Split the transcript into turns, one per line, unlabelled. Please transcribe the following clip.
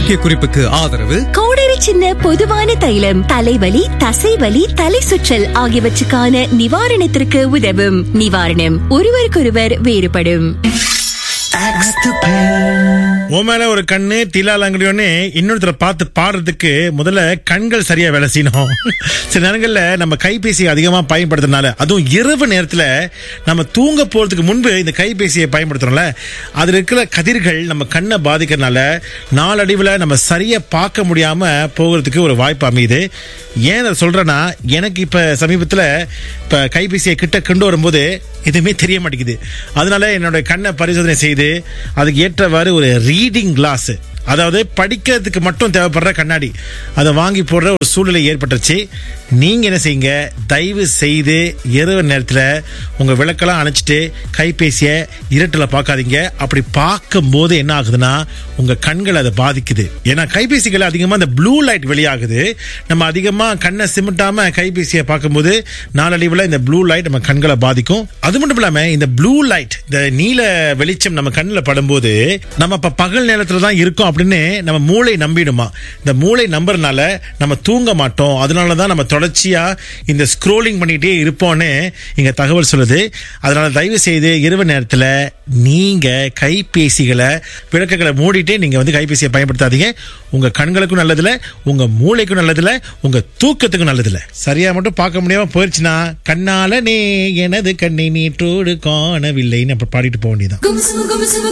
முக்கிய குறிப்புக்கு ஆதரவு
கோடரி சின்ன பொதுவான தைலம் தலைவலி தசைவலி தலை சுற்றல் ஆகியவற்றுக்கான நிவாரணத்திற்கு உதவும் நிவாரணம் ஒருவருக்கொருவர் வேறுபடும்
உன் மேல ஒரு கண்ணு திலால் அங்கடியோன்னு இன்னொருத்தரை பார்த்து பாடுறதுக்கு முதல்ல கண்கள் சரியா வேலை செய்யணும் சில நேரங்கள்ல நம்ம கைபேசியை அதிகமா பயன்படுத்துறதுனால அதுவும் இரவு நேரத்துல நம்ம தூங்க போறதுக்கு முன்பு இந்த கைபேசியை பயன்படுத்துறோம்ல அதுல இருக்கிற கதிர்கள் நம்ம கண்ணை பாதிக்கிறதுனால நாளடைவுல நம்ம சரியா பார்க்க முடியாம போகிறதுக்கு ஒரு வாய்ப்பு அமையுது ஏன் அதை சொல்றேன்னா எனக்கு இப்ப சமீபத்துல இப்ப கைபேசியை கிட்ட கொண்டு வரும்போது எதுவுமே தெரிய மாட்டேங்குது அதனால என்னோட கண்ணை பரிசோதனை செய்து அதுக்கு ஏற்றவாறு ஒரு ரீடிங் கிளாஸ் அதாவது படிக்கிறதுக்கு மட்டும் தேவைப்படுற கண்ணாடி அதை வாங்கி போடுற ஒரு சூழ்நிலை ஏற்பட்டுருச்சு நீங்க என்ன செய்யுங்க தயவு செய்து இரவு நேரத்தில் உங்க விளக்கெல்லாம் அணைச்சிட்டு கைபேசியை இருட்டில் பார்க்காதீங்க அப்படி பார்க்கும்போது என்ன ஆகுதுன்னா உங்க கண்கள் அதை பாதிக்குது ஏன்னா கைபேசிகள் அதிகமாக இந்த ப்ளூ லைட் வெளியாகுது நம்ம அதிகமாக கண்ணை சிமிட்டாம கைபேசியை பார்க்கும்போது நாளடைவில் இந்த ப்ளூ லைட் நம்ம கண்களை பாதிக்கும் அது மட்டும் இல்லாம இந்த ப்ளூ லைட் இந்த நீல வெளிச்சம் நம்ம கண்ணில் படும்போது நம்ம இப்ப பகல் நேரத்துல தான் இருக்கோம் அப்படின்னு நம்ம மூளை நம்பிடுமா இந்த மூளை நம்புறதுனால நம்ம தூங்க மாட்டோம் அதனால தான் நம்ம தொடர்ச்சியா இந்த ஸ்க்ரோலிங் பண்ணிட்டே இருப்போம்னு இங்க தகவல் சொல்லுது அதனால தயவு செய்து இரவு நேரத்துல நீங்க கைபேசிகளை விளக்குகளை மூடிட்டு நீங்க வந்து கைபேசியை பயன்படுத்தாதீங்க உங்க கண்களுக்கும் நல்லதில்ல உங்க மூளைக்கும் நல்லதில்ல உங்க தூக்கத்துக்கும் நல்லதில்ல சரியா மட்டும் பார்க்க முடியாம போயிருச்சுன்னா கண்ணால நே எனது கண்ணை நீற்றோடு காணவில்லைன்னு அப்ப பாடிட்டு போக வேண்டியதான்